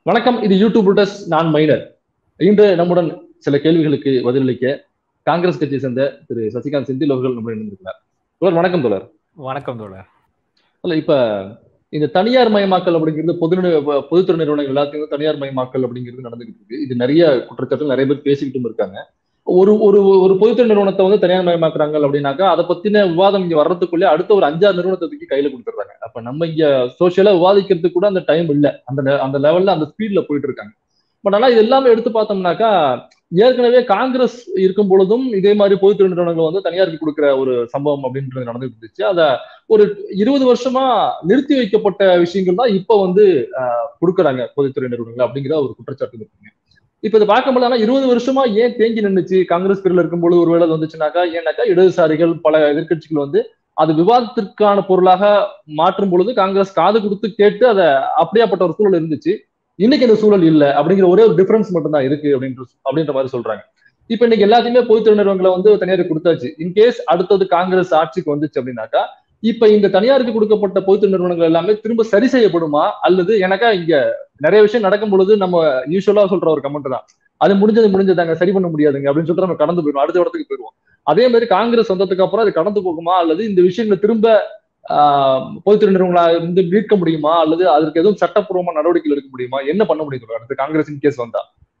வணக்கம் இது யூடியூப் புல்டஸ் நான் மைனர் இன்று நம்முடன் சில கேள்விகளுக்கு பதிலளிக்க காங்கிரஸ் கட்சியை சேர்ந்த திரு சசிகாந்த் செந்தில் அவர்கள் நம்முடன் இணைந்திருக்கிறார் தோழர் வணக்கம் தோழர் வணக்கம் தோழர் இல்ல இப்ப இந்த தனியார் மயமாக்கல் அப்படிங்கிறது பொது பொதுத்துறை நிறுவனங்கள் எல்லாத்தையும் தனியார் மயமாக்கல் அப்படிங்கிறது நடந்துகிட்டு இருக்கு இது நிறைய குற்றச்சாட்டு நிறைய பேர் பேசிக்கிட்டும் இருக்காங்க ஒரு ஒரு ஒரு பொதுத்துறை நிறுவனத்தை வந்து தனியார் மயமாக்குறாங்க அப்படின்னாக்கா அதை பத்தின விவாதம் இங்க வர்றதுக்குள்ளே அடுத்த ஒரு அஞ்சாறு நிறுவனத்தை தூக்கி கையில கொடுத்துறாங்க அப்ப நம்ம இங்க சோசியலா விவாதிக்கிறதுக்கு கூட அந்த டைம் இல்ல அந்த அந்த லெவல்ல அந்த ஸ்பீட்ல போயிட்டு இருக்காங்க பட் ஆனா இது எல்லாமே எடுத்து பார்த்தோம்னாக்கா ஏற்கனவே காங்கிரஸ் இருக்கும் பொழுதும் இதே மாதிரி பொதுத்துறை நிறுவனங்கள் வந்து தனியாருக்கு கொடுக்குற ஒரு சம்பவம் அப்படின்றது நடந்துட்டு இருந்துச்சு அத ஒரு இருபது வருஷமா நிறுத்தி வைக்கப்பட்ட விஷயங்கள் தான் இப்ப வந்து கொடுக்குறாங்க பொதுத்துறை நிறுவனங்கள் அப்படிங்கிற ஒரு குற்றச்சாட்டு இருக்குங்க இப்ப இதை பார்க்கும்போது ஆனா இருபது வருஷமா ஏன் தேங்கி நின்றுச்சு காங்கிரஸ் பேர்ல இருக்கும்போது ஒரு வேலை வந்துச்சுனாக்கா ஏன்னாக்கா இடதுசாரிகள் பல எதிர்கட்சிகள் வந்து அது விவாதத்திற்கான பொருளாக மாற்றும் பொழுது காங்கிரஸ் காது கொடுத்து கேட்டு அதை அப்படியாப்பட்ட ஒரு சூழல் இருந்துச்சு இன்னைக்கு இந்த சூழல் இல்லை அப்படிங்கிற ஒரே ஒரு டிஃபரன்ஸ் மட்டும் தான் இருக்கு அப்படின்ற அப்படின்ற மாதிரி சொல்றாங்க இப்ப இன்னைக்கு எல்லாத்தையுமே பொதுத்துறை நிறுவனங்களை வந்து தனியாருக்கு கொடுத்தாச்சு இன்கேஸ் அடுத்தது காங்கிரஸ் ஆட்சிக்கு வந்துச்சு அப்படின்னாக்கா இப்ப இந்த தனியாருக்கு கொடுக்கப்பட்ட பொதுத்துறை நிறுவனங்கள் எல்லாமே திரும்ப சரி செய்யப்படுமா அல்லது எனக்கா இங்க நிறைய விஷயம் நடக்கும் பொழுது நம்ம யூஸ்வலா சொல்ற ஒரு கமெண்ட் தான் அது முடிஞ்சது முடிஞ்சதாங்க சரி பண்ண முடியாதுங்க அப்படின்னு சொல்லிட்டு நம்ம கடந்து போயிடுவோம் அடுத்த இடத்துக்கு போயிடுவோம் அதே மாதிரி காங்கிரஸ் வந்ததுக்கு அப்புறம் அது கடந்து போகுமா அல்லது இந்த விஷயங்களை திரும்ப ஆஹ் பொதுத்துறை நிறுவனங்களா இருந்து மீட்க முடியுமா அல்லது அதற்கு எதுவும் சட்டப்பூர்வமா நடவடிக்கைகள் எடுக்க முடியுமா என்ன பண்ண முடியும் அடுத்து காங்கிரஸ் கேஸ் வந்தா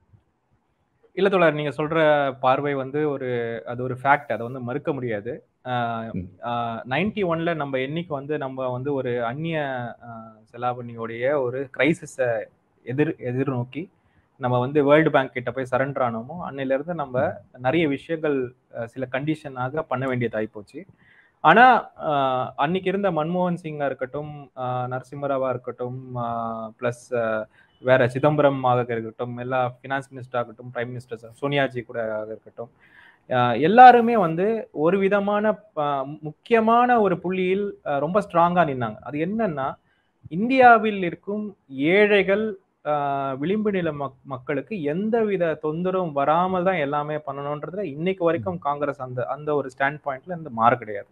இல்ல தோழர் நீங்க சொல்ற பார்வை வந்து ஒரு அது ஒரு ஃபேக்ட் அதை வந்து மறுக்க முடியாது நைன்டி ஒன்ல நம்ம என்னைக்கு வந்து நம்ம வந்து ஒரு அந்நிய செலாவணியோடைய ஒரு கிரைசிஸை எதிர் எதிர்நோக்கி நம்ம வந்து வேர்ல்டு பேங்க் கிட்ட போய் சரண்டர் ஆனோமோ அன்னையில இருந்து நம்ம நிறைய விஷயங்கள் சில கண்டிஷனாக பண்ண வேண்டியதாகி போச்சு ஆனா அன்னைக்கு இருந்த மன்மோகன் சிங்கா இருக்கட்டும் நரசிம்மராவா இருக்கட்டும் பிளஸ் வேற சிதம்பரம் ஆக இருக்கட்டும் எல்லா ஃபினான்ஸ் மினிஸ்டர் ஆகட்டும் பிரைம் மினிஸ்டர் சோனியாஜி கூட ஆக இருக்கட்டும் எல்லாருமே வந்து ஒரு விதமான முக்கியமான ஒரு புள்ளியில் ரொம்ப ஸ்ட்ராங்கா நின்னாங்க அது என்னன்னா இந்தியாவில் இருக்கும் ஏழைகள் விளிம்பு நில மக் மக்களுக்கு எந்த வித தொந்தரவும் வராமல் தான் எல்லாமே பண்ணணுன்றதுல இன்னைக்கு வரைக்கும் காங்கிரஸ் அந்த அந்த ஒரு ஸ்டாண்ட் பாயிண்ட்ல இருந்து மாற கிடையாது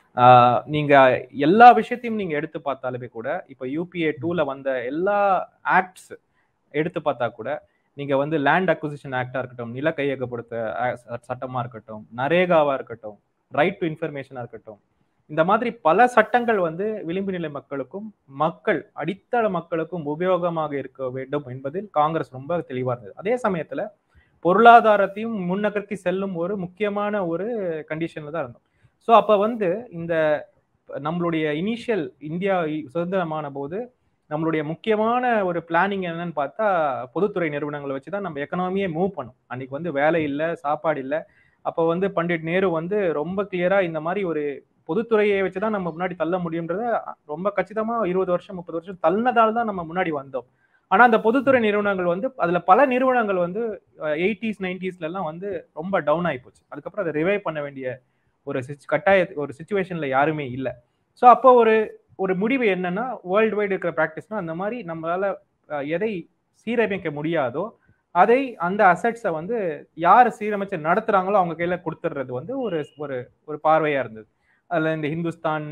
நீங்க எல்லா விஷயத்தையும் நீங்க எடுத்து பார்த்தாலுமே கூட இப்ப யூபிஏ டூல வந்த எல்லா ஆக்ட்ஸ் எடுத்து பார்த்தா கூட நீங்க வந்து லேண்ட் அக்விசிஷன் ஆக்டா இருக்கட்டும் நில கையகப்படுத்த சட்டமா இருக்கட்டும் நரேகாவா இருக்கட்டும் ரைட் டு இன்ஃபர்மேஷனா இருக்கட்டும் இந்த மாதிரி பல சட்டங்கள் வந்து விளிம்பு நிலை மக்களுக்கும் மக்கள் அடித்தள மக்களுக்கும் உபயோகமாக இருக்க வேண்டும் என்பதில் காங்கிரஸ் ரொம்ப தெளிவா இருந்தது அதே சமயத்துல பொருளாதாரத்தையும் முன்னகர்த்தி செல்லும் ஒரு முக்கியமான ஒரு கண்டிஷன்ல தான் இருந்தோம் ஸோ அப்போ வந்து இந்த நம்மளுடைய இனிஷியல் இந்தியா சுதந்திரமான போது நம்மளுடைய முக்கியமான ஒரு பிளானிங் என்னன்னு பார்த்தா பொதுத்துறை நிறுவனங்களை வச்சு தான் நம்ம எக்கனாமியே மூவ் பண்ணும் அன்னைக்கு வந்து வேலை இல்லை சாப்பாடு இல்லை அப்போ வந்து பண்டிட் நேரு வந்து ரொம்ப கிளியரா இந்த மாதிரி ஒரு பொதுத்துறையை வச்சு தான் நம்ம முன்னாடி தள்ள முடியுன்றத ரொம்ப கச்சிதமா இருபது வருஷம் முப்பது வருஷம் தள்ளினதால தான் நம்ம முன்னாடி வந்தோம் ஆனா அந்த பொதுத்துறை நிறுவனங்கள் வந்து அதுல பல நிறுவனங்கள் வந்து எயிட்டிஸ் நைன்டிஸ்ல எல்லாம் வந்து ரொம்ப டவுன் ஆகி போச்சு அதுக்கப்புறம் அதை ரிவைவ் பண்ண வேண்டிய ஒரு கட்டாய ஒரு சுச்சுவேஷன்ல யாருமே இல்லை ஸோ அப்போ ஒரு ஒரு முடிவு என்னன்னா வேர்ல்டு வைடு இருக்கிற ப்ராக்டிஸ்னா அந்த மாதிரி நம்மளால எதை சீரமைக்க முடியாதோ அதை அந்த அசட்ஸை வந்து யார் சீரமைச்சு நடத்துறாங்களோ அவங்க கையில கொடுத்துடுறது வந்து ஒரு ஒரு ஒரு பார்வையா இருந்தது அதில் இந்த ஹிந்துஸ்தான்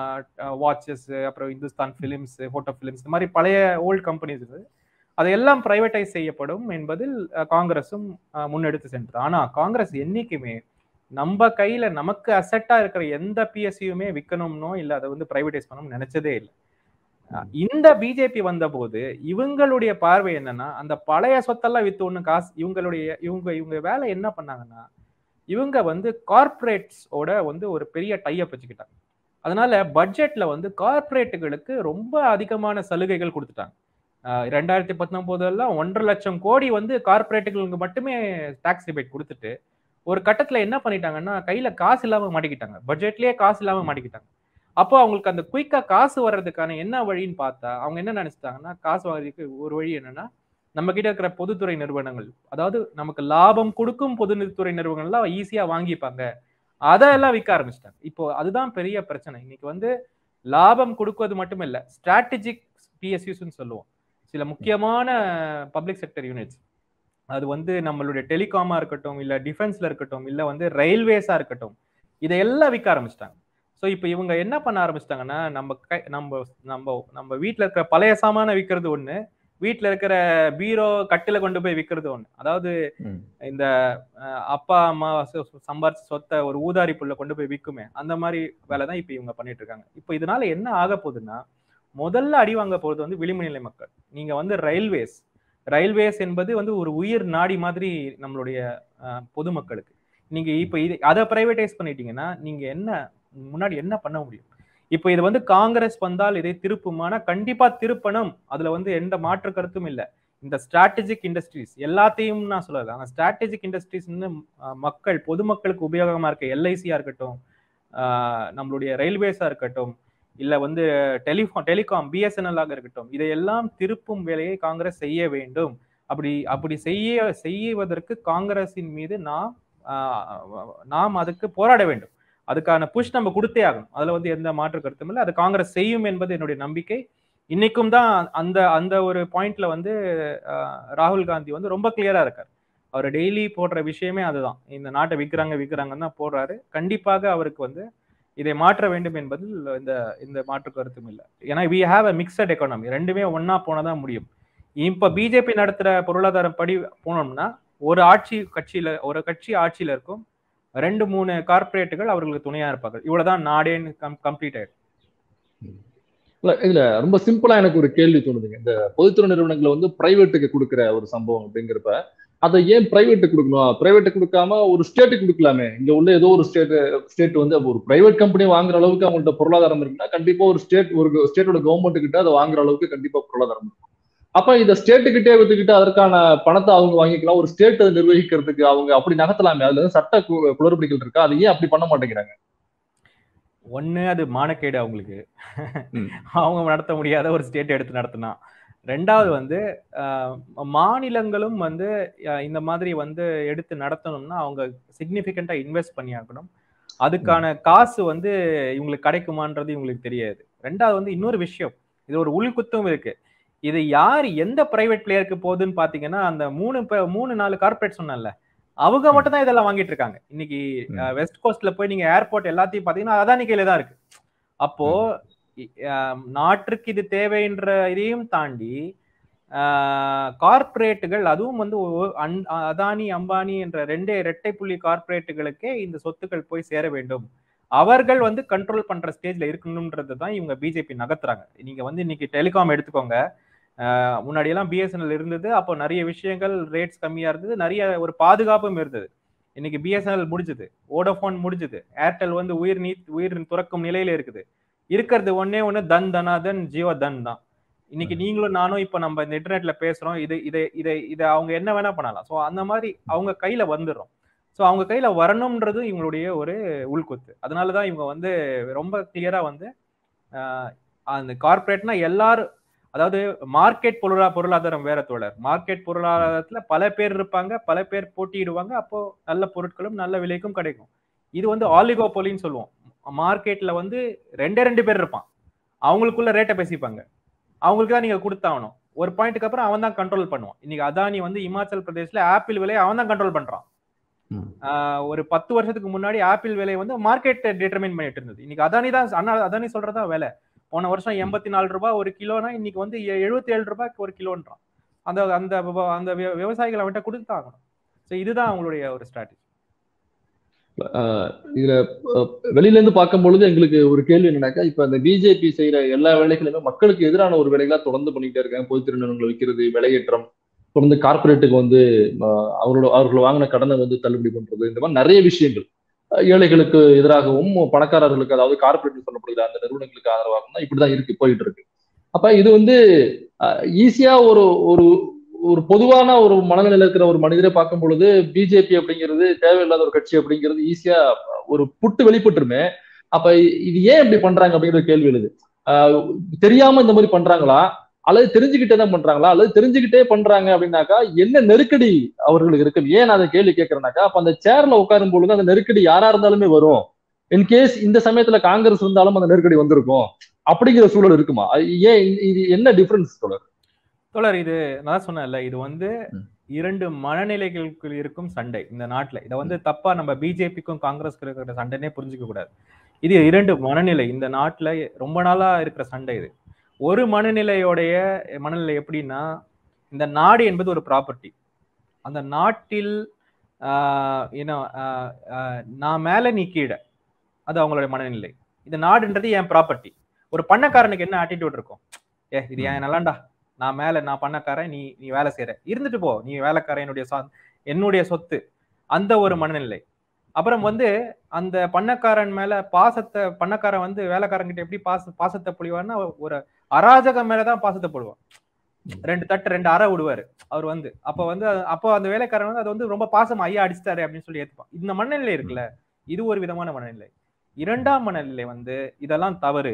வாட்சஸ் அப்புறம் ஹிந்துஸ்தான் ஃபிலிம்ஸ் ஃபோட்டோ ஃபிலிம்ஸ் இந்த மாதிரி பழைய ஓல்டு கம்பெனிஸ் இருக்குது அதையெல்லாம் பிரைவேட்டைஸ் செய்யப்படும் என்பதில் காங்கிரஸும் முன்னெடுத்து சென்றது ஆனா காங்கிரஸ் என்னைக்குமே நம்ம கையில நமக்கு அசட்டா இருக்கிற எந்த பிஎஸ்சியுமே விற்கணும்னோ இல்ல அதை வந்து பிரைவேடைஸ் பண்ணணும்னு நினைச்சதே இல்லை இந்த பிஜேபி வந்த போது இவங்களுடைய பார்வை என்னன்னா அந்த பழைய சொத்தெல்லாம் வித்து ஒண்ணு காசு இவங்களுடைய இவங்க இவங்க வேலை என்ன பண்ணாங்கன்னா இவங்க வந்து கார்பரேட்ஸோட வந்து ஒரு பெரிய டைப் வச்சுக்கிட்டாங்க அதனால பட்ஜெட்ல வந்து கார்பரேட்டுகளுக்கு ரொம்ப அதிகமான சலுகைகள் கொடுத்துட்டாங்க ரெண்டாயிரத்தி பத்தொன்பதுல ஒன்றரை லட்சம் கோடி வந்து கார்பரேட்டுகளுக்கு மட்டுமே டாக்ஸ் ரிபேட் கொடுத்துட்டு ஒரு கட்டத்துல என்ன பண்ணிட்டாங்கன்னா கையில காசு இல்லாம மாட்டிக்கிட்டாங்க பட்ஜெட்லயே காசு இல்லாம மாட்டிக்கிட்டாங்க அப்போ அவங்களுக்கு அந்த குயிக்கா காசு வர்றதுக்கான என்ன வழின்னு பார்த்தா அவங்க என்ன நினைச்சிட்டாங்கன்னா காசு வாங்குறதுக்கு ஒரு வழி என்னன்னா நம்ம கிட்ட இருக்கிற பொதுத்துறை நிறுவனங்கள் அதாவது நமக்கு லாபம் கொடுக்கும் பொதுத்துறை நிறுவனங்கள்லாம் ஈஸியா வாங்கிப்பாங்க அதெல்லாம் விற்க ஆரம்பிச்சிட்டாங்க இப்போ அதுதான் பெரிய பிரச்சனை இன்னைக்கு வந்து லாபம் கொடுக்குவது மட்டும் இல்ல ஸ்ட்ராட்டஜிக் பிஎஸ்யூஸ்ன்னு சொல்லுவோம் சில முக்கியமான பப்ளிக் செக்டர் யூனிட்ஸ் அது வந்து நம்மளுடைய டெலிகாமா இருக்கட்டும் இல்ல டிஃபென்ஸ்ல இருக்கட்டும் இல்ல வந்து ரயில்வேஸா இருக்கட்டும் இதையெல்லாம் விற்க ஆரம்பிச்சிட்டாங்க ஸோ இப்போ இவங்க என்ன பண்ண ஆரம்பிச்சிட்டாங்கன்னா நம்ம கை நம்ம நம்ம நம்ம வீட்டில் இருக்கிற பழைய சாமான விற்கிறது ஒன்று வீட்டுல இருக்கிற பீரோ கட்டில கொண்டு போய் விற்கிறது ஒண்ணு அதாவது ம். இந்த அஹ், அப்பா அம்மா சொ- சொ- சம்பாரிச்ச சொத்தை ஒரு ஊதாரி புள்ள கொண்டு போய் விற்குமே அந்த மாதிரி வேலை தான் இப்ப இவங்க பண்ணிட்டு இருக்காங்க இப்போ இதனால என்ன ஆக போகுதுன்னா முதல்ல அடி வாங்க போறது வந்து விளிம்புநிலை மக்கள் நீங்க வந்து ரயில்வேஸ் ரயில்வேஸ் என்பது வந்து ஒரு உயிர் நாடி மாதிரி நம்மளுடைய அஹ், பொதுமக்களுக்கு நீங்க இப்ப இது அதை பிரைவேடைஸ் பண்ணிட்டீங்கன்னா நீங்க என்ன முன்னாடி என்ன பண்ண முடியும் இப்போ இது வந்து காங்கிரஸ் வந்தால் இதை திருப்புமானா கண்டிப்பா திருப்பணும் அதுல வந்து எந்த மாற்று கருத்தும் இல்ல இந்த ஸ்ட்ராட்டஜிக் இண்டஸ்ட்ரீஸ் எல்லாத்தையும் நான் சொல்லல ஆனா ஸ்ட்ராட்டஜிக் இண்டஸ்ட்ரீஸ் மக்கள் பொதுமக்களுக்கு உபயோகமா இருக்க எல்ஐசியா இருக்கட்டும் ஆஹ் நம்மளுடைய ரயில்வேஸா இருக்கட்டும் இல்ல வந்து டெலிஃபோன் டெலிகாம் பிஎஸ்என்எல் இருக்கட்டும் இதையெல்லாம் திருப்பும் வேலையை காங்கிரஸ் செய்ய வேண்டும் அப்படி அப்படி செய்ய செய்வதற்கு காங்கிரஸின் மீது நாம் ஆஹ் நாம் அதுக்கு போராட வேண்டும் அதுக்கான புஷ் நம்ம கொடுத்தே ஆகணும் அதுல வந்து எந்த மாற்று கருத்தும் இல்லை அது காங்கிரஸ் செய்யும் என்பது என்னுடைய நம்பிக்கை இன்னைக்கும் தான் அந்த அந்த ஒரு பாயிண்ட்ல வந்து ஆஹ் ராகுல் காந்தி வந்து ரொம்ப கிளியரா இருக்கார் அவர் டெய்லி போடுற விஷயமே அதுதான் இந்த நாட்டை விற்கிறாங்க விற்கிறாங்கன்னு தான் போடுறாரு கண்டிப்பாக அவருக்கு வந்து இதை மாற்ற வேண்டும் என்பதில் இந்த இந்த மாற்று கருத்தும் இல்லை ஏன்னா we have a mixed economy ரெண்டுமே ஒன்னா போனதான் முடியும் இப்ப பிஜேபி நடத்துற பொருளாதாரம் படி போனோம்னா ஒரு ஆட்சி கட்சியில ஒரு கட்சி ஆட்சியில இருக்கும் ரெண்டு மூணு கார்ப்பரேட்டுகள் அவர்களுக்கு துணையா இருப்பார்கள் இவ்வளவுதான் நாடேன்னு கம்ப்ளீட் ஆயிடும் இல்ல இதுல ரொம்ப சிம்பிளா எனக்கு ஒரு கேள்வி தோணுதுங்க இந்த பொதுத்துறை நிறுவனங்களை வந்து பிரைவேட்டுக்கு கொடுக்குற ஒரு சம்பவம் அப்படிங்கிறப்ப அதை ஏன் பிரைவேட்டுக்கு கொடுக்கணும் பிரைவேட்டுக்கு கொடுக்காம ஒரு ஸ்டேட்டுக்கு கொடுக்கலாமே இங்க உள்ள ஏதோ ஒரு ஸ்டேட் ஸ்டேட் வந்து ஒரு பிரைவேட் கம்பெனி வாங்குற அளவுக்கு அவங்கள்ட்ட பொருளாதாரம் இருக்குன்னா கண்டிப்பா ஒரு ஸ்டேட் ஒரு ஸ்டேட்டோட கவர்மெண்ட் கிட்ட அதை வாங்குற அளவுக்கு கண்டிப்பா பொருளாதாரம் இருக்கும் அப்ப இந்த ஸ்டேட்டு கிட்டே வித்துக்கிட்டு அதற்கான பணத்தை அவங்க வாங்கிக்கலாம் ஒரு ஸ்டேட் அதை நிர்வகிக்கிறதுக்கு அவங்க அப்படி நகர்த்தலாமே அதுல இருந்து சட்ட கு- குளறுபடிகள் இருக்கா அது ஏன் அப்படி பண்ண மாட்டேங்கிறாங்க ஒண்ணு அது மானக்கேடு அவங்களுக்கு ம். அவங்க நடத்த முடியாத ஒரு ஸ்டேட் எடுத்து நடத்தினா ரெண்டாவது வந்து ஆஹ், மாநிலங்களும் வந்து ஆஹ், இந்த மாதிரி வந்து எடுத்து நடத்தணும்னா அவங்க சிக்னிஃபிகண்டா இன்வெஸ்ட் பண்ணி ஆகணும் அதுக்கான காசு வந்து இவங்களுக்கு கிடைக்குமான்றது இவங்களுக்கு தெரியாது ரெண்டாவது வந்து இன்னொரு விஷயம் இது ஒரு உள்குத்தும் இருக்கு இது யார் எந்த பிரைவேட் பிளேயருக்கு போகுதுன்னு பாத்தீங்கன்னா அந்த மூணு பே- மூணு நாலு கார்ப்பரேட் சொன்னேன்ல அவங்க மட்டும் தான் இதெல்லாம் வாங்கிட்டு இருக்காங்க இன்னைக்கு ம். வெஸ்ட் கோஸ்ட்ல போய் நீங்க ஏர்போர்ட் எல்லாத்தையும் பாத்தீங்கன்னா அதானி கையில தான் இருக்கு அப்போ இ- ஆஹ் நாட்டுக்கு இது தேவைன்ற இதையும் தாண்டி கார்ப்பரேட்டுகள் அதுவும் வந்து ஒ- அன்- அதானி அம்பானி என்ற ரெண்டே இரட்டை புள்ளி கார்ப்பரேட்டுகளுக்கே இந்த சொத்துக்கள் போய் சேர வேண்டும் அவர்கள் வந்து கண்ட்ரோல் பண்ற ஸ்டேஜ்ல இருக்கணும்ன்றது தான் இவங்க பிஜேபி நகர்த்துறாங்க நீங்க வந்து இன்னைக்கு டெலிகாம் எடுத்துக்கோங்க ஆஹ் முன்னாடி எல்லாம் பிஎஸ்என்எல் இருந்தது அப்போ நிறைய விஷயங்கள் ரேட்ஸ் கம்மியா இருந்தது நிறைய ஒரு பாதுகாப்பும் இருந்தது இன்னைக்கு பிஎஸ்என்எல் முடிஞ்சது ஓடோஃபோன் முடிஞ்சது ஏர்டெல் வந்து உயிர் நீ உயிர் துறக்கும் நிலையில இருக்குது இருக்கிறது ஒண்ணே ஒண்ணு தன் தனாதன் ஜியோ தன் தான் இன்னைக்கு நீங்களும் நானும் இப்ப நம்ம இந்த இன்டர்நெட்ல பேசுறோம் இது இதை இதை இதை அவங்க என்ன வேணா பண்ணலாம் ஸோ அந்த மாதிரி அவங்க கையில வந்துடுறோம் ஸோ அவங்க கையில வரணும்ன்றது இவங்களுடைய ஒரு உள்குத்து அதனாலதான் இவங்க வந்து ரொம்ப கிளியரா வந்து ஆஹ், அந்த கார்ப்பரேட்னா எல்லாரும் அதாவது மார்க்கெட் பொருளா பொருளாதாரம் வேற தோழர் மார்க்கெட் பொருளாதாரத்துல பல பேர் இருப்பாங்க பல பேர் போட்டியிடுவாங்க அப்போ நல்ல பொருட்களும் நல்ல விலைக்கும் கிடைக்கும் இது வந்து ஆலிகோபோலின்னு சொல்லுவோம் மார்க்கெட்ல வந்து ரெண்டே ரெண்டு பேர் இருப்பான் அவங்களுக்குள்ள ரேட்டை பேசிப்பாங்க அவங்களுக்கு தான் நீங்க கொடுத்தாகணும் ஒரு பாயிண்ட்டுக்கு அப்புறம் அவன் தான் கண்ட்ரோல் பண்ணுவான் இன்னைக்கு அதானி வந்து இமாச்சல் பிரதேஷ்ல ஆப்பிள் விலையை அவன் தான் கண்ட்ரோல் பண்றான் ம். ஆஹ் ஒரு பத்து வருஷத்துக்கு முன்னாடி ஆப்பிள் விலை வந்து மார்க்கெட் டிட்டர்மைன் பண்ணிட்டு இருந்தது இன்னைக்கு அதானி தான் அண்ணா அதானி சொல்றதா விலை போன வருஷம் எண்பத்தி நாலு ரூபாய் ஒரு கிலோனா இன்னைக்கு வந்து எழுபத்தி ஏழு ரூபாய்க்கு ஒரு கிலோன்றான் அந்த அந்த விவ- அந்த விவ- விவசாயிகள் அவன்கிட்ட கொடுத்தாகணும் ஸோ இதுதான் அவங்களுடைய ஒரு ஸ்ட்ராட்டஜி ஆஹ் இதுல அஹ், வெளியில இருந்து பார்க்கும் பொழுது எங்களுக்கு ஒரு கேள்வி என்னன்னாக்கா இப்ப அந்த பிஜேபி செய்யற எல்லா வேலைகளுமே மக்களுக்கு எதிரான ஒரு வேலைகளா தொடர்ந்து பண்ணிக்கிட்டே இருக்காங்க பொதுத்துறை நிறுவனங்களை விற்கிறது விலையேற்றம் தொடர்ந்து கார்ப்பரேட்டுக்கு வந்து ஆஹ், அவரோட அவர்கள் வாங்கின கடனை வந்து தள்ளுபடி பண்றது இந்த மாதிரி நிறைய விஷயங்கள் அஹ், ஏழைகளுக்கு எதிராகவும் பணக்காரர்களுக்கு அதாவது கார்ப்பரேட் சொல்லப்படுகிற அந்த நிறுவனங்களுக்கு ஆதரவாகவும் தான் இப்படிதான் இருக்கு போயிட்டு இருக்கு அப்ப இது வந்து ஈஸியா ஒரு ஒரு ஒரு பொதுவான ஒரு மனநிலையில இருக்கிற ஒரு மனிதரை பார்க்கும் பொழுது பிஜேபி அப்படிங்கிறது தேவையில்லாத ஒரு கட்சி அப்படிங்கிறது ஈஸியா ஒரு புட்டு வெளிப்பட்டுருமே அப்ப இது ஏன் இப்படி பண்றாங்க அப்படிங்கிற ஒரு கேள்வி எழுது ஆஹ் தெரியாம இந்த மாதிரி பண்றாங்களா அல்லது தெரிஞ்சுக்கிட்டே தான் பண்றாங்களா அல்லது தெரிஞ்சுக்கிட்டே பண்றாங்க அப்படின்னாக்கா என்ன நெருக்கடி அவர்களுக்கு இருக்கு ஏன் நான் அதை கேள்வி கேட்கறேன்னாக்கா அப்ப அந்த சேர்ல உட்காரும் பொழுது அந்த நெருக்கடி யாரா இருந்தாலுமே வரும் இன்கேஸ் இந்த சமயத்துல காங்கிரஸ் இருந்தாலும் அந்த நெருக்கடி வந்திருக்கும் அப்படிங்கிற சூழல் இருக்குமா அது ஏன் இது- இது என்ன டிஃபரன்ஸ் தொடர் தோழர் இது நான் சொன்னேன்ல இது வந்து ம். இரண்டு மனநிலைகளுக்கு இருக்கும் சண்டை இந்த நாட்டுல இதை வந்து தப்பா நம்ம பிஜேபிக்கும் காங்கிரஸ்க்கு இருக்கிற சண்டைனே புரிஞ்சுக்க கூடாது இது இரண்டு மனநிலை இந்த நாட்டுல ரொம்ப நாளா இருக்கிற சண்டை இது ஒரு மனநிலையோடைய மனநிலை எப்படின்னா இந்த நாடு என்பது ஒரு ப்ராப்பர்ட்டி அந்த நாட்டில் ஏன்னா நான் மேல நீ கீழே அது அவங்களுடைய மனநிலை இந்த நாடுன்றது என் ப்ராப்பர்ட்டி ஒரு பண்ணக்காரனுக்கு என்ன ஆட்டிடியூட் இருக்கும் ஏ இது என் நல்லாண்டா நான் மேல நான் பண்ணக்காரன் நீ நீ வேலை செய்யற இருந்துட்டு போ நீ வேலைக்காரன் என்னுடைய என்னுடைய சொத்து அந்த ஒரு மனநிலை அப்புறம் வந்து அந்த பண்ணக்காரன் மேல பாசத்தை பண்ணக்காரன் வந்து வேலைக்காரங்கிட்ட எப்படி பாச பாசத்தை பொழிவார்னா ஒரு அராஜகம் மேலதான் பாசத்தை போடுவான் ரெண்டு தட்டு ரெண்டு அறை விடுவாரு அவர் வந்து அப்ப வந்து அப்போ அந்த வேலைக்காரன் வந்து அது வந்து ரொம்ப பாசம் ஐயா அடிச்சிட்டாரு அப்படின்னு சொல்லி ஏத்துப்பான் இந்த மனநிலை இருக்குல்ல இது ஒரு விதமான மனநிலை இரண்டாம் மனநிலை வந்து இதெல்லாம் தவறு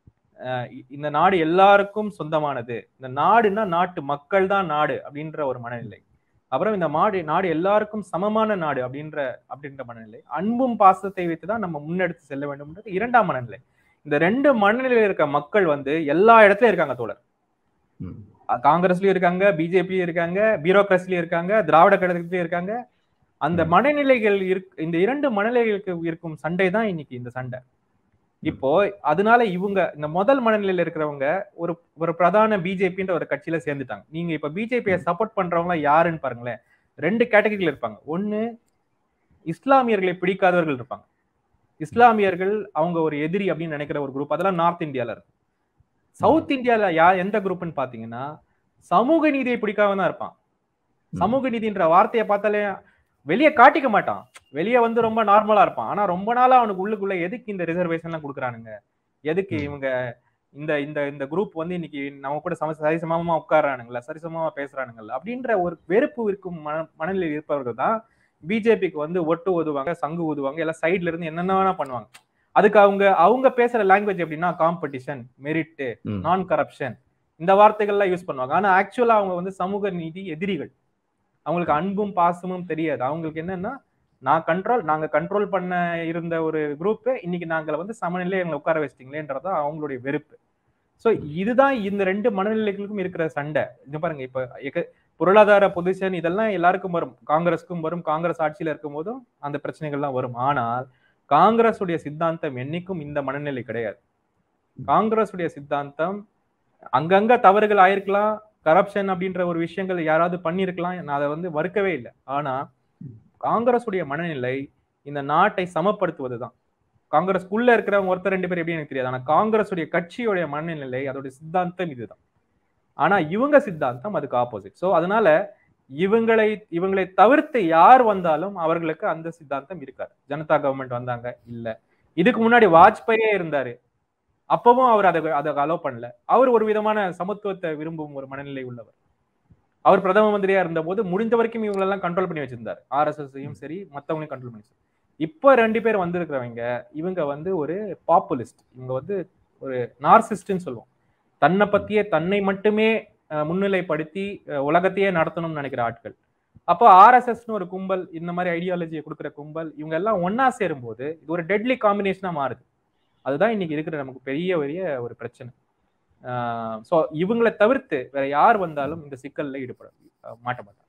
இந்த நாடு எல்லாருக்கும் சொந்தமானது இந்த நாடுன்னா நாட்டு மக்கள் தான் நாடு அப்படின்ற ஒரு மனநிலை அப்புறம் இந்த மாடு நாடு எல்லாருக்கும் சமமான நாடு அப்படின்ற அப்படின்ற மனநிலை அன்பும் பாசத்தை வைத்துதான் நம்ம முன்னெடுத்து செல்ல வேண்டும்ன்றது இரண்டாம் மனநிலை இந்த ரெண்டு மனநிலையில இருக்க மக்கள் வந்து எல்லா இடத்துலயும் இருக்காங்க தோழர் காங்கிரஸ்லயும் இருக்காங்க பிஜேபியும் இருக்காங்க பியூரோக்ரஸிலயும் இருக்காங்க திராவிட கழகத்திலயும் இருக்காங்க அந்த மனநிலைகள் இருக்கு இந்த இரண்டு மனநிலைகளுக்கு இருக்கும் சண்டை தான் இன்னைக்கு இந்த சண்டை இப்போ அதனால இவங்க இந்த முதல் மனநிலையில இருக்கிறவங்க ஒரு ஒரு பிரதான பிஜேபின்ற ஒரு கட்சியில சேர்ந்துட்டாங்க நீங்க இப்ப பிஜேபியை சப்போர்ட் பண்றவங்க யாருன்னு பாருங்களேன் ரெண்டு கேட்டகரியில இருப்பாங்க ஒண்ணு இஸ்லாமியர்களை பிடிக்காதவர்கள் இருப்பாங்க இஸ்லாமியர்கள் அவங்க ஒரு எதிரி அப்படின்னு நினைக்கிற ஒரு குரூப் அதெல்லாம் நார்த் இந்தியால இருக்கு சவுத் இந்தியால யார் எந்த குரூப்னு பாத்தீங்கன்னா சமூக நீதியை பிடிக்காம தான் இருப்பான் சமூக நீதின்ற வார்த்தையை பார்த்தாலே வெளியே காட்டிக்க மாட்டான் வெளியே வந்து ரொம்ப நார்மலா இருப்பான் ஆனா ரொம்ப நாளா அவனுக்கு உள்ளுக்குள்ள எதுக்கு இந்த ரிசர்வேஷன் எல்லாம் கொடுக்குறானுங்க எதுக்கு இவங்க இந்த இந்த இந்த குரூப் வந்து இன்னைக்கு நம்ம கூட சம சரிசமமா உட்காரானுங்களா சரிசமமா பேசுறானுங்களா அப்படின்ற ஒரு வெறுப்பு இருக்கும் மன மனநிலையில் இருப்பவர்கள் தான் பிஜேபிக்கு வந்து ஒட்டு ஓதுவாங்க சங்கு ஊதுவாங்க எல்லாம் சைட்ல இருந்து என்னென்ன பண்ணுவாங்க அதுக்கு அவங்க அவங்க பேசுற லாங்குவேஜ் எப்படின்னா காம்படிஷன் மெரிட் நான் கரப்ஷன் இந்த வார்த்தைகள்லாம் யூஸ் பண்ணுவாங்க ஆனா ஆக்சுவலா அவங்க வந்து சமூக நீதி எதிரிகள் அவங்களுக்கு அன்பும் பாசமும் தெரியாது அவங்களுக்கு என்னன்னா நான் கண்ட்ரோல் நாங்க கண்ட்ரோல் பண்ண இருந்த ஒரு குரூப் இன்னைக்கு நாங்களை வந்து சமநிலை எங்களை உட்கார வச்சிட்டீங்களேன்றதா அவங்களுடைய வெறுப்பு ஸோ இதுதான் இந்த ரெண்டு மனநிலைகளுக்கும் இருக்கிற சண்டை இது பாருங்க இப்ப பொருளாதார பொசிஷன் இதெல்லாம் எல்லாருக்கும் வரும் காங்கிரஸுக்கும் வரும் காங்கிரஸ் ஆட்சியில இருக்கும் போதும் அந்த பிரச்சனைகள்லாம் வரும் ஆனால் காங்கிரஸ் உடைய சித்தாந்தம் என்னைக்கும் இந்த மனநிலை கிடையாது காங்கிரஸ் உடைய சித்தாந்தம் அங்கங்க தவறுகள் ஆயிருக்கலாம் கரப்ஷன் அப்படின்ற ஒரு விஷயங்கள் யாராவது பண்ணியிருக்கலாம் நான் அதை வந்து மறுக்கவே இல்லை ஆனா காங்கிரஸ் உடைய மனநிலை இந்த நாட்டை சமப்படுத்துவதுதான் காங்கிரஸ்க்குள்ள இருக்கிறவங்க ஒருத்தர் ரெண்டு பேர் எப்படி எனக்கு தெரியாது ஆனா காங்கிரஸ் உடைய கட்சியுடைய மனநிலை அதோடைய சித்தாந்தம் இதுதான் ஆனா இவங்க சித்தாந்தம் அதுக்கு ஆப்போசிட் சோ அதனால இவங்களை இவங்களை தவிர்த்து யார் வந்தாலும் அவர்களுக்கு அந்த சித்தாந்தம் இருக்காது ஜனதா கவர்மெண்ட் வந்தாங்க இல்ல இதுக்கு முன்னாடி வாஜ்பாயே இருந்தாரு அப்பவும் அவர் அதை அதை அலோவ் பண்ணல அவர் ஒரு விதமான சமத்துவத்தை விரும்பும் ஒரு மனநிலை உள்ளவர் அவர் பிரதம மந்திரியா இருந்த போது முடிஞ்ச வரைக்கும் இவங்களெல்லாம் கண்ட்ரோல் பண்ணி வச்சிருந்தார் ஆர்எஸ்எஸ்ஸையும் சரி மற்றவங்களையும் கண்ட்ரோல் பண்ணி இப்போ ரெண்டு பேர் வந்திருக்கிறவங்க இவங்க வந்து ஒரு பாப்புலிஸ்ட் இவங்க வந்து ஒரு நார்சிஸ்ட்னு சொல்லுவோம் தன்னை பத்தியே தன்னை மட்டுமே முன்னிலைப்படுத்தி உலகத்தையே நடத்தணும்னு நினைக்கிற ஆட்கள் அப்போ ஆர்எஸ்எஸ்னு ஒரு கும்பல் இந்த மாதிரி ஐடியாலஜியை கொடுக்குற கும்பல் இவங்க எல்லாம் ஒன்னா சேரும்போது இது ஒரு டெட்லி காம்பினேஷனா மாறுது அதுதான் இன்னைக்கு இருக்கிற நமக்கு பெரிய பெரிய ஒரு பிரச்சனை ஸோ இவங்களை தவிர்த்து வேற யார் வந்தாலும் இந்த சிக்கல்ல ஈடுபட மாட்ட மாட்டாங்க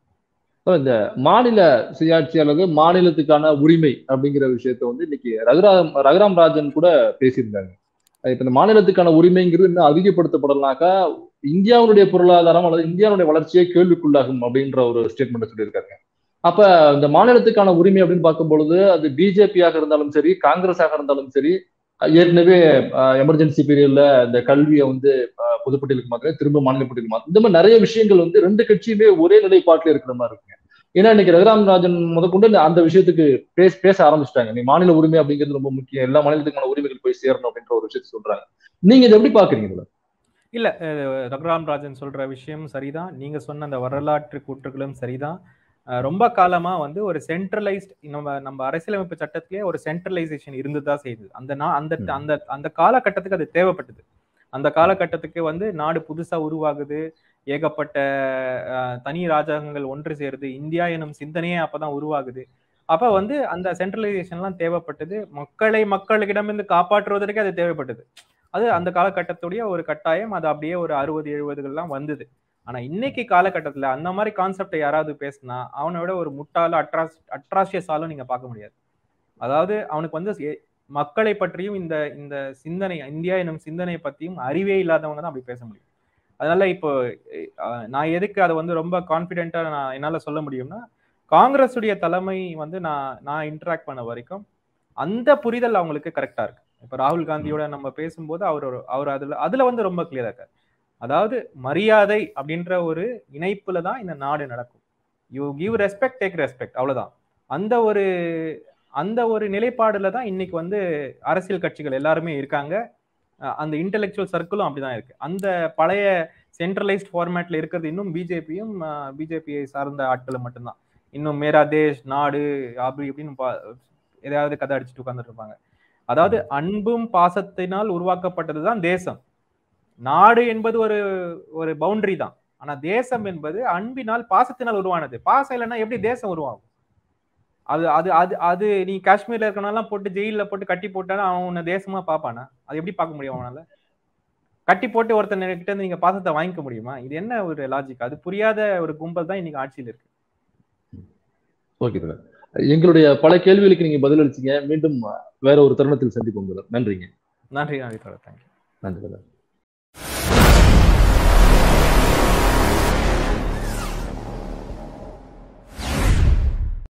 இந்த மாநில சுயாட்சி அல்லது மாநிலத்துக்கான உரிமை அப்படிங்கிற விஷயத்த வந்து இன்னைக்கு ரகுராம் ரகுராம் ராஜன் கூட பேசியிருந்தாங்க இப்ப இந்த மாநிலத்துக்கான உரிமைங்கிறது இன்னும் அதிகப்படுத்தப்படலாக்கா இந்தியாவுடைய பொருளாதாரம் அல்லது இந்தியாவுடைய வளர்ச்சியே கேள்விக்குள்ளாகும் அப்படின்ற ஒரு ஸ்டேட்மெண்ட் சொல்லியிருக்காங்க அப்ப இந்த மாநிலத்துக்கான உரிமை அப்படின்னு பார்க்கும் பொழுது அது பிஜேபியாக இருந்தாலும் சரி காங்கிரஸாக இருந்தாலும் சரி ஏற்கனவே எமர்ஜென்சி பீரியட்ல இந்த கல்வியை வந்து பொதுப்பட்டியலுக்கு மாத்திரம் திரும்ப மாநில பட்டியலுக்கு மாத்திரம் இந்த மாதிரி நிறைய விஷயங்கள் வந்து ரெண்டு கட்சியுமே ஒரே நிலைப்பாட்டில் இருக்கிற மாதிரி இருக்குங்க ஏன்னா இன்னைக்கு ரகுராம் ராஜன் முதற்கொண்டு அந்த விஷயத்துக்கு பேச பேச ஆரம்பிச்சிட்டாங்க நீ மாநில உரிமை அப்படிங்கிறது ரொம்ப முக்கியம் எல்லா மாநிலத்துக்கான உரிமைகள் போய் சேரணும் அப்படின்ற ஒரு விஷயத்த சொல்றாங்க நீங்க இதை எப்படி பாக்குறீங்க இல்ல ரகுராம் ராஜன் சொல்ற விஷயம் சரிதான் நீங்க சொன்ன அந்த வரலாற்று கூற்றுகளும் சரிதான் ரொம்ப காலமா வந்து ஒரு சென்ட்ரலைஸ்ட் நம்ம நம்ம அரசியலமைப்பு சட்டத்திலேயே ஒரு சென்ட்ரலைசேஷன் இருந்துதான் செய்யுது அந்த அந்த அந்த அந்த காலகட்டத்துக்கு அது தேவைப்பட்டது அந்த காலகட்டத்துக்கு வந்து நாடு புதுசா உருவாகுது ஏகப்பட்ட தனி ராஜாங்கங்கள் ஒன்று சேருது இந்தியா எனும் சிந்தனையே அப்பதான் உருவாகுது அப்ப வந்து அந்த சென்ட்ரலைசேஷன்லாம் தேவைப்பட்டது மக்களை மக்களிடமிருந்து காப்பாற்றுவதற்கு அது தேவைப்பட்டது அது அந்த காலகட்டத்துடைய ஒரு கட்டாயம் அது அப்படியே ஒரு அறுபது எழுபதுகள்லாம் வந்தது ஆனா இன்னைக்கு காலகட்டத்துல அந்த மாதிரி கான்செப்டை யாராவது பேசினா அவனை விட ஒரு முட்டாள அட்ராஸ் அட்ராஷியஸ் ஆளும் நீங்க பார்க்க முடியாது அதாவது அவனுக்கு வந்து மக்களை பற்றியும் இந்த இந்த சிந்தனை இந்தியா எனும் சிந்தனை பற்றியும் அறிவே இல்லாதவங்க தான் அப்படி பேச முடியும் அதனால இப்போ அஹ், நான் எதுக்கு அதை வந்து ரொம்ப கான்ஃபிடென்ட்டா நான் என்னால சொல்ல முடியும்னா காங்கிரஸ் உடைய தலைமை வந்து நான் நான் இன்டராக்ட் பண்ண வரைக்கும் அந்த புரிதல் அவங்களுக்கு கரெக்டா இருக்கு இப்ப ராகுல் காந்தியோட நம்ம பேசும்போது அவர் ஒரு- அவர் அதுல அதுல வந்து ரொம்ப கிளியரா இருக்காரு அதாவது மரியாதை அப்படின்ற ஒரு இணைப்புல தான் இந்த நாடு நடக்கும் you give respect take respect அவ்வளவுதான் அந்த ஒரு அந்த ஒரு நிலைப்பாடுல தான் இன்னைக்கு வந்து அரசியல் கட்சிகள் எல்லாருமே இருக்காங்க அஹ் அந்த இன்டெலெக்சுவல் சர்க்கிளும் அப்படிதான் இருக்கு அந்த பழைய சென்ட்ரலைஸ்ட் ஃபார்மேட்ல இருக்கிறது இன்னும் பிஜேபியும் பிஜேபியை சார்ந்த ஆட்கள் மட்டும்தான் இன்னும் மேரா தேஷ் நாடு அப்படி இப்படின்னு பா- எதையாவது கதை அடிச்சுட்டு உட்கார்ந்துட்டு இருப்பாங்க அதாவது அன்பும் பாசத்தினால் உருவாக்கப்பட்டதுதான் தேசம் நாடு என்பது ஒரு ஒரு பவுண்டரி தான் ஆனா தேசம் என்பது அன்பினால் பாசத்தினால் உருவானது பாசம் இல்லைன்னா எப்படி தேசம் உருவாகும் அது அது அது அது நீ காஷ்மீர்ல இருக்கனாலாம் போட்டு ஜெயில போட்டு கட்டி போட்டானா அவன் உன்னை தேசமா பாப்பானா அது எப்படி பார்க்க முடியும் அவனால கட்டி போட்டு ஒருத்தன் கிட்ட இருந்து நீங்க பாசத்தை வாங்கிக்க முடியுமா இது என்ன ஒரு லாஜிக் அது புரியாத ஒரு கும்பல் தான் இன்னைக்கு ஆட்சியில் இருக்கு ஓகே தோழர் எங்களுடைய பல கேள்விகளுக்கு நீங்க பதிலளிச்சீங்க மீண்டும் வேற ஒரு தருணத்தில் சந்திப்போம் தோழர் நன்றிங்க நன்றி நன்றி தேங்க்யூ நன்றி தோழர்